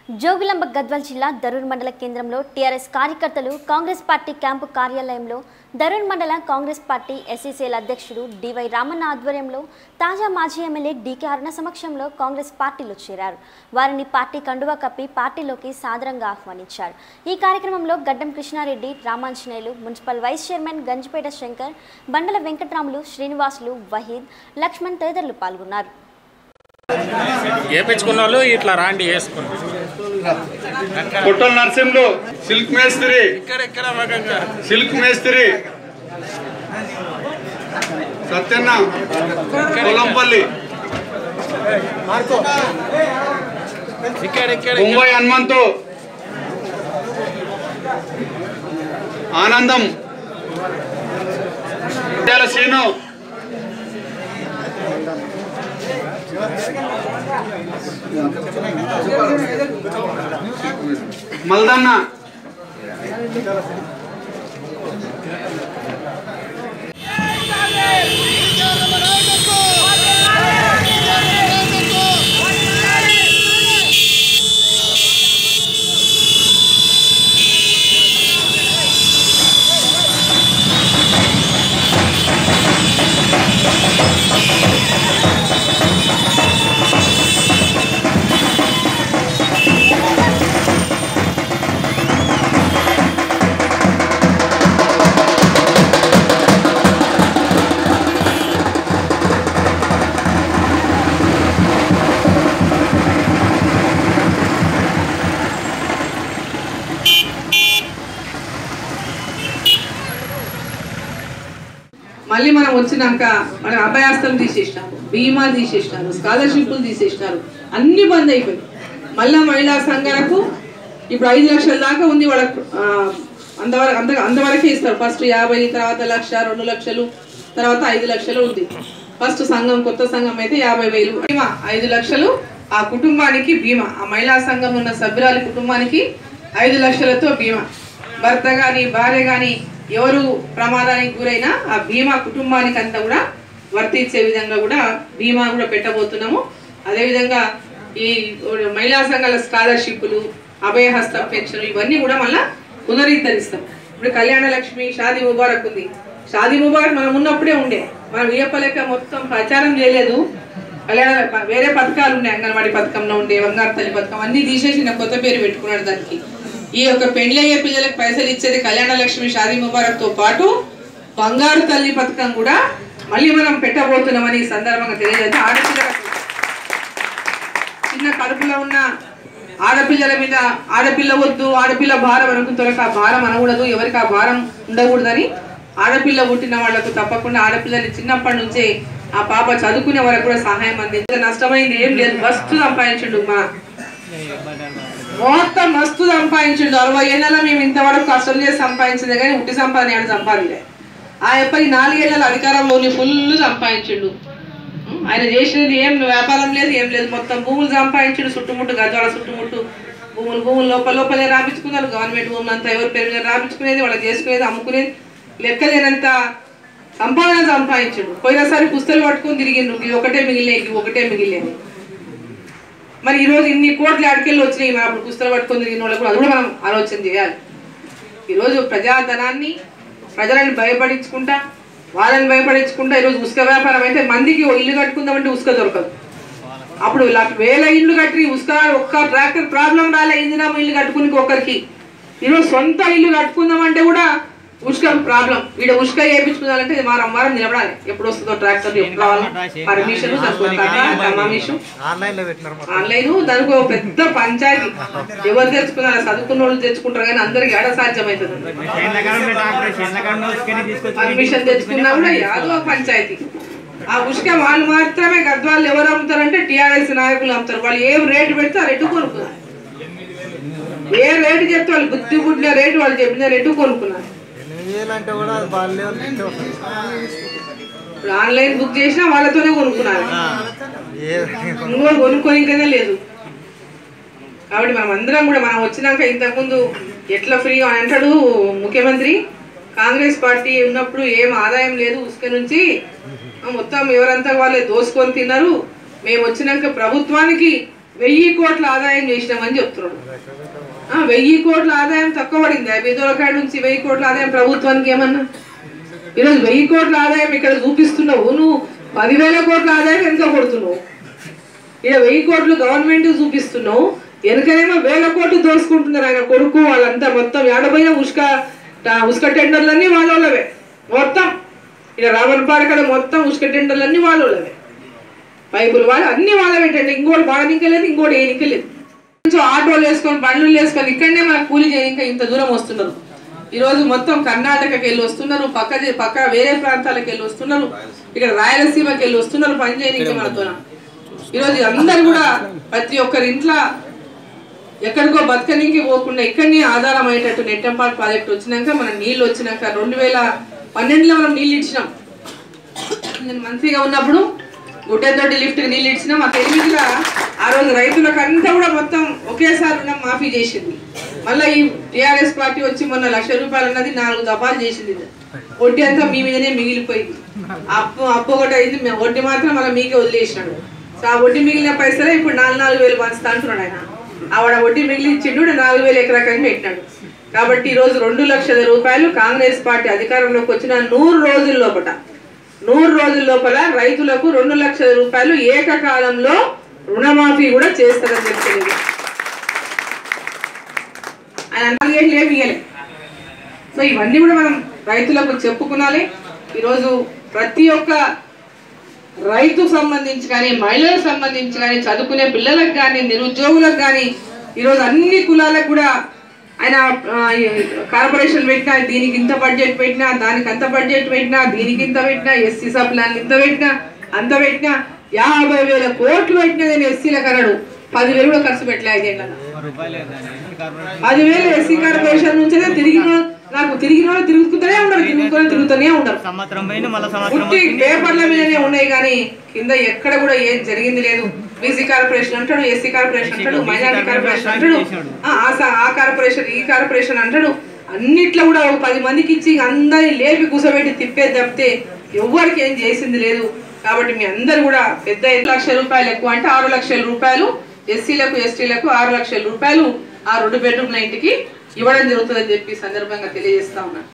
జోగులాంబ గద్వాల్ జిల్లా దరూర్ మండల కేంద్రంలో టీఆర్ఎస్ కార్యకర్తలు కాంగ్రెస్ పార్టీ క్యాంపు కార్యాలయంలో దరూర్ మండల కాంగ్రెస్ పార్టీ ఎస్సీసీఎల్ అధ్యక్షుడు డివై రామన్న ఆధ్వర్యంలో తాజా మాజీ ఎమ్మెల్యే డీకే అరుణ సమక్షంలో కాంగ్రెస్ పార్టీలో చేరారు వారిని పార్టీ కండువా కప్పి పార్టీలోకి సాదరంగా ఆహ్వానించారు ఈ కార్యక్రమంలో Gaddam Krishna Reddy Ramanjaneyulu municipal vice chairman Ganjipeta Shankar Bandala Venkatramulu Srinivasulu Waheed Laxman తదితరులు పాల్గొన్నారు వేపించుకున్న వాళ్ళు ఇట్లా రాండి వేసుకుని పుట్టల నరసింహులు సిల్క్ మేస్త్రి సిల్క్ మేస్త్రి సత్యన్న పొలంపల్లి ఇక్కడ ఇక్కడ ముంబై హనుమంతు ఆనందం ముత్యాల సీను మల్దన్న మళ్ళీ మనం వచ్చినాక మనం అభయాస్తం తీసేసినాము బీమా తీసేసినారు స్కాలర్షిప్లు తీసేసినారు అన్ని బంద్ అయిపోయి మళ్ళా మహిళా సంఘాలకు ఇప్పుడు ఐదు లక్షల దాకా ఉంది వాళ్ళకు ఆ, అంతవరకు అంత అంతవరకే ఇస్తారు ఫస్ట్ యాభై తర్వాత లక్ష రెండు లక్షలు తర్వాత ఐదు లక్షలు ఉంది ఫస్ట్ సంఘం కొత్త సంఘం అయితే యాభై వేలు బీమా ఐదు లక్షలు ఆ కుటుంబానికి బీమా ఆ మహిళా సంఘం ఉన్న సభ్యురాలి కుటుంబానికి ఐదు లక్షలతో బీమా భర్త కానీ భార్య కానీ ఎవరు ప్రమాదానికి గురైనా ఆ బీమా కుటుంబానికి అంతా కూడా వర్తించే విధంగా కూడా బీమా కూడా పెట్టబోతున్నాము అదేవిధంగా ఈ మహిళా సంఘాల స్కాలర్షిప్లు అభయహస్త పెన్షన్ ఇవన్నీ కూడా మళ్ళా పునరుద్ధరిస్తాం ఇప్పుడు కళ్యాణ లక్ష్మి షాదీ ముబారక్ ఉంది షాదీ ముబారక్ మనం ఉన్నప్పుడే ఉండే మనం వియప్పలేక మొత్తం ప్రచారం చేయలేదు కళ్యాణ వేరే పథకాలు ఉన్నాయి అంగన్వాడీ పథకంలో ఉండే బంగారు తల్లి పథకం అన్ని తీసేసి నా కొత్త పేరు పెట్టుకున్నాడు దానికి ఈ యొక్క పెండ్లి అయ్యే పిల్లలకు పైసలు ఇచ్చేది కళ్యాణ లక్ష్మి షాదీ ముబారక్ తో పాటు బంగారు తల్లి పథకం కూడా మళ్ళీ మనం పెట్టబోతున్నామని ఈ సందర్భంగా తెలియజేస్తే ఆడపిల్లలకు చిన్న కడుపులో ఉన్న ఆడపిల్లల మీద ఆడపిల్ల వద్దు ఆడపిల్ల భారం అనుకుంటారు ఆ భారం అనకూడదు ఎవరికి ఆ భారం ఉండకూడదని ఆడపిల్ల పుట్టిన వాళ్లకు తప్పకుండా ఆడపిల్లని చిన్నప్పటి నుంచే ఆ పాప చదువుకునే వరకు కూడా సహాయం అందించి నష్టమైంది ఏం లేదు మస్తు సంపాదించండు మా మొత్తం మస్తు సంపాదించిండు అరవై ఏళ్ళలో మేము ఇంతవరకు కష్టం చేసి సంపాదించింది కానీ ఉట్టి సంపాదన ఏడు సంపాదించలే ఆ యొక్క ఈ నాలుగేళ్ల అధికారంలోని ఫుల్ సంపాదించిండు ఉం, ఆయన చేసినది ఏం వ్యాపారం లేదు ఏం లేదు మొత్తం భూములు సంపాదించిండు చుట్టుముట్టు గజాల చుట్టుముట్టు భూములు భూములు లోపల లోపలే రాపించుకున్నారు గవర్నమెంట్ భూములు అంతా ఎవరు పేరు మీద రాపించుకునేది వాళ్ళు చేసుకునేది అమ్ముకునేది లెక్కలేనంత సంపాదన సంపాదించిండు పోయినసారి పుస్తలు పట్టుకొని తిరిగిండ్రు ఇది ఒకటే మిగిలిన ఇది ఒకటే మిగిలినది మరి ఈ రోజు ఇన్ని కోట్ల అడికెళ్ళి వచ్చినాయి మరి అప్పుడు పుస్తకాలు పట్టుకొని తిరిగిన వాళ్ళకు కూడా అది కూడా మనం ఆలోచన చేయాలి ఈరోజు ప్రజాధనాన్ని ప్రజలను భయపడించుకుంటా వాళ్ళని భయపడించుకుంటా ఈరోజు ఉసుక వ్యాపారం అయితే మందికి ఓ ఇల్లు కట్టుకుందామంటే ఉసుక దొరకదు అప్పుడు లక్ష- వేల ఇల్లు కట్టి ఉసుక ఒక్క ట్రాక్టర్ ప్రాబ్లం రాలే ఇందిరామ ఇల్లు కట్టుకుని ఒక్కరికి ఈరోజు సొంత ఇల్లు కట్టుకుందామంటే కూడా ఉసుక ప్రాబ్లం వీడ ఉసుక వేయించుకుందాలంటే ఇది వారం వారం నిలబడాలి ఎప్పుడు వస్తుందో ట్రాక్టర్ ఎప్పుడు రావాలి పర్మిషన్ కమిషన్ ఆన్లైన్ లో పెట్టినారు ఆన్లైన్ దానికి ఒక పెద్ద పంచాయతీ ఎవరు తెచ్చుకున్నారు చదువుకున్న వాళ్ళు తెచ్చుకుంటారు కానీ అందరికి ఏడ సాధ్యమవుతుంది పర్మిషన్ తెచ్చుకున్నా కూడా యాదో ఒక పంచాయతీ ఆ ఉష్క వాళ్ళు మాత్రమే గద్వాళ్ళు ఎవరు అమ్ముతారంటే టిఆర్ఎస్ నాయకులు అమ్ముతారు వాళ్ళు ఏం రేటు పెడితే ఆ రేటు కొనుక్కున్నారు ఏ రేటు చెప్తే వాళ్ళు బుద్ధి పుట్టిన రేటు వాళ్ళు చెప్పిన రేటు కొనుక్కున్నారు ఎనిమిది వేలు అంటే కూడా అది బాగాలేదు ఇప్పుడు ఆన్లైన్ బుక్ చేసినా వాళ్ళతోనే కొనుక్కున్నారు ఏ ఇంకోటి కొనుక్కోనికనే లేదు కాబట్టి మనం అందరం కూడా మనం వచ్చినాక ఇంతకుముందు ఎట్లా ఫ్రీగా అంటాడు ముఖ్యమంత్రి కాంగ్రెస్ పార్టీ ఉన్నప్పుడు ఏం ఆదాయం లేదు ఉసుక నుంచి ఆ, మొత్తం ఎవరంతా వాళ్ళే దోసుకొని తిన్నారు మేము వచ్చినాక ప్రభుత్వానికి వెయ్యి కోట్ల ఆదాయం చేసినామని చెప్తున్నాడు ఆ, వెయ్యి కోట్ల ఆదాయం తక్కువ పడింది బీదోల కాడ నుంచి వెయ్యి కోట్ల ఆదాయం ప్రభుత్వానికి ఏమన్నా ఈరోజు వెయ్యి కోట్ల ఆదాయం ఇక్కడ చూపిస్తున్నావు నువ్వు పదివేల కోట్ల ఆదాయం ఎంత కొడుతున్నావు ఇక్కడ వెయ్యి కోట్లు గవర్నమెంట్ చూపిస్తున్నావు వెనకనేమో వేల కోట్లు దోసుకుంటున్నారు ఆయన కొడుకు వాళ్ళంతా మొత్తం ఏడబోయిన ఉష్క ట- ఉష్క టెండర్లన్నీ వాళ్ళవే మొత్తం ఇక్కడ రావణపాడ కాడ మొత్తం ఉష్క టెండర్లన్నీ వాళ్ళవే పైపులు వాళ్ళు అన్ని వాళ్ళ పెట్టండి ఇంకోటి బాగా నింకలేదు ఇంకోటి ఏ నింకలేదు కొంచెం ఆటోలు వేసుకొని బండ్లు వేసుకొని ఇక్కడనే మనకు కూలి చేయ ఇంకా ఇంత దూరం వస్తున్నారు ఈ రోజు మొత్తం కర్ణాటకకి వెళ్ళి వస్తున్నారు పక్క జే- పక్క వేరే ప్రాంతాలకు వెళ్ళి వస్తున్నారు ఇక్కడ రాయలసీమకి వెళ్ళి వస్తున్నారు పని చేయడానికి మనతో ఈరోజు అందరు కూడా ప్రతి ఒక్కరి ఇంట్లో ఎక్కడికో బతకనికి పోకుండా ఇక్కడనే ఆధారం అయ్యేటట్టు నెట్టంపాడు ప్రాజెక్ట్ వచ్చినాక మనం నీళ్ళు వచ్చినాక రెండు వేల పన్నెండులో మనం నీళ్ళు ఇచ్చినాం నేను మంత్రిగా ఉన్నప్పుడు గుడ్డతోటి లిఫ్ట్ నీళ్ళు ఇచ్చినాం ఆ తెలివిగా ఆ రోజు రైతులకు అంతా కూడా మొత్తం ఒకేసారి రుణం మాఫీ చేసింది మళ్ళీ ఈ టిఆర్ఎస్ పార్టీ వచ్చి మొన్న లక్ష రూపాయలు అన్నది నాలుగు దఫాలు చేసింది వడ్డీ అంతా మీ మీదనే మిగిలిపోయింది అప్పు అప్పు ఒకటి అయింది మే- వడ్డీ మాత్రం మళ్ళీ మీకే వదిలేసినాడు సో ఆ వడ్డీ మిగిలిన పైసలే ఇప్పుడు నాలుగు నాలుగు వేలు పంచుతా అంటున్నాడు ఆయన ఆవిడ వడ్డీ మిగిలి ఇచ్చిండు ఈడ నాలుగు వేలు ఎకరకంగా పెట్టినాడు కాబట్టి ఈ రోజు రెండు లక్షల రూపాయలు కాంగ్రెస్ పార్టీ అధికారంలోకి వచ్చిన నూరు రోజుల లోపల నూరు రోజుల లోపల రైతులకు రెండు లక్షల రూపాయలు ఏకకాలంలో రుణమాఫీ కూడా చేస్తారని చెప్తుంది ఆయన నాలుగేళ్ళు ఏమి ఇయ్యలే సో ఇవన్నీ కూడా మనం రైతులకు చెప్పుకునాలి ఈరోజు ప్రతి ఒక్క రైతుకు సంబంధించి కానీ మహిళలకు సంబంధించి కానీ చదువుకునే పిల్లలకు కానీ నిరుద్యోగులకు కానీ ఈరోజు అన్ని కులాలకు కూడా ఆయన ఆ, ఈ కార్పొరేషన్ పెట్టినా దీనికి ఇంత బడ్జెట్ పెట్టినా దానికి అంత బడ్జెట్ పెట్టినా దీనికి ఇంత పెట్టినా ఎస్సీ సప్లాన్ ఇంత పెట్టినా అంత పెట్టినా యాభై వేల కోట్లు పెట్టినా నేను ఎస్సీలకు అన్నాడు పదివేలు కూడా ఖర్చు పెట్టలే ఐదేళ్ళ పదివేలు ఎస్సీ కార్పొరేషన్ నుంచే తిరిగిన నాకు తిరిగిన వాళ్ళు తిరుగుతూనే ఉండరు తిరుగుతూనే తిరుగుతూనే ఉండరు సంవత్సరం పోయింది మళ్ళీ సంవత్సరం పుట్టి పేపర్ల మీదనే ఉన్నాయి కానీ కింద ఎక్కడ కూడా ఏం జరిగింది లేదు బీసీ కార్పొరేషన్ అంటాడు ఎస్సీ కార్పొరేషన్ అంటాడు మైనారిటీ కార్పొరేషన్ అంటాడు ఆ, ఆ స- ఆ కార్పొరేషన్ ఈ కార్పొరేషన్ అంటాడు అన్నిట్లో కూడా ఒక పది మందికి ఇచ్చి అందరిని లేపి కూసబెట్టి తిప్పే తప్పితే ఎవ్వరికి ఏం చేసింది లేదు కాబట్టి మీ అందరు కూడా పెద్ద ఐదు లక్షల రూపాయలు ఎక్కువ అంటే ఆరు లక్షల రూపాయలు ఎస్సీలకు ఎస్టీలకు ఆరు లక్షల రూపాయలు ఆ రెండు బెడ్రూమ్ల ఇంటికి ఇవ్వడం జరుగుతుందని చెప్పి ఈ సందర్భంగా తెలియజేస్తా ఉన్నాను